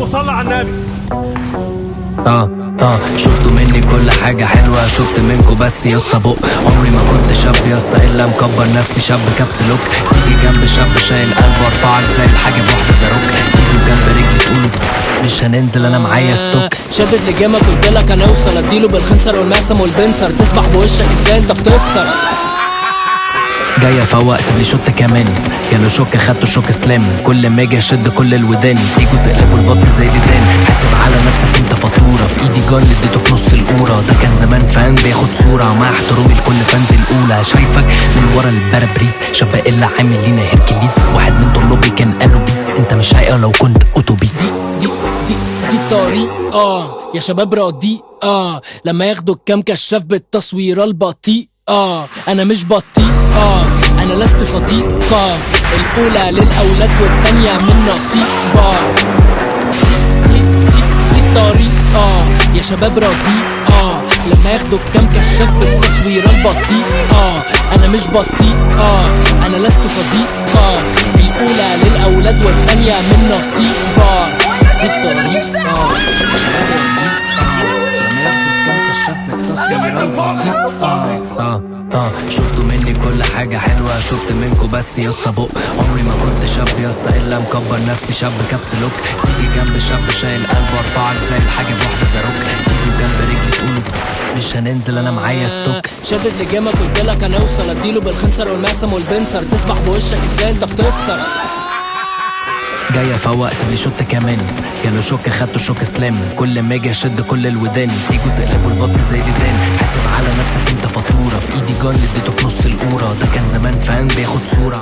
وصلي على النبي اه اه شفتوا مني كل حاجة حلوة شفت منكم بس يا اسطى بق عمري ما كنت شاب يا اسطى الا مكبر نفسي شاب كابس لوك تيجي جنب شاب شايل قلب وارفعك زي الحاجة بواحدة زاروك تيجي جنب رجلي تقولوا بس بس مش هننزل انا معايا ستوك شدد لجامك قلت لك انا اوصل اديله بالخنصر والمعصم والبنسر تسبح بوشك ازاي انت بتفطر جاي افوق سيب لي شوت كمان جاله شوك خدته شوك سلام كل ما اجي اشد كل الودان تيجوا تقلبوا البطن زي ديدان حاسب على نفسك انت فاتوره في ايدي جن اديته في نص القوره ده كان زمان فان بياخد صوره مع احترامي لكل فانز الاولى شايفك من ورا البارابريز شاب الا عامل لينا هيركليز واحد من طلابي كان قالوا بيس انت مش هايقه لو كنت اتوبيس دي دي دي الطريق اه يا شباب رديء اه لما ياخدوا الكام كشاف بالتصوير البطيء اه انا مش بطيء اه انا لست صديقة الاولى للاولاد والتانية من نصيبة دي دي دي الطريق اه يا شباب رديء اه لما ياخدوا الكام كشاف بالتصوير البطيء اه انا مش بطيء اه انا لست صديقة الاولى للاولاد والتانية من نصيبة دي الطريق اه يا شباب رديء اه لما ياخدوا الكام كشاف بالتصوير البطيء اه اه اه شفتوا مني كل حاجة حلوة شفت منكم بس يا اسطى بق عمري ما كنت شاب يا اسطى الا مكبر نفسي شاب كابس لوك تيجي جنب شاب شايل قلب وارفعك زي الحاجة بواحدة زاروك تيجي جنب رجلي تقولوا بس بس مش هننزل انا معايا ستوك شدد لجامك قلت لك انا اوصل اديله بالخنصر والمعصم والبنسر تسبح بوشك ازاي انت بتفطر جاي افوق سيب لي شوت كمان جاله شوك خدته شوك سلام كل ما اجي اشد كل الودان تيجوا تقلبوا البطن زي ديدان حاسب على نفسك انت فاتوره في ايدي جن اديته في نص القوره ده كان زمان فان بياخد صوره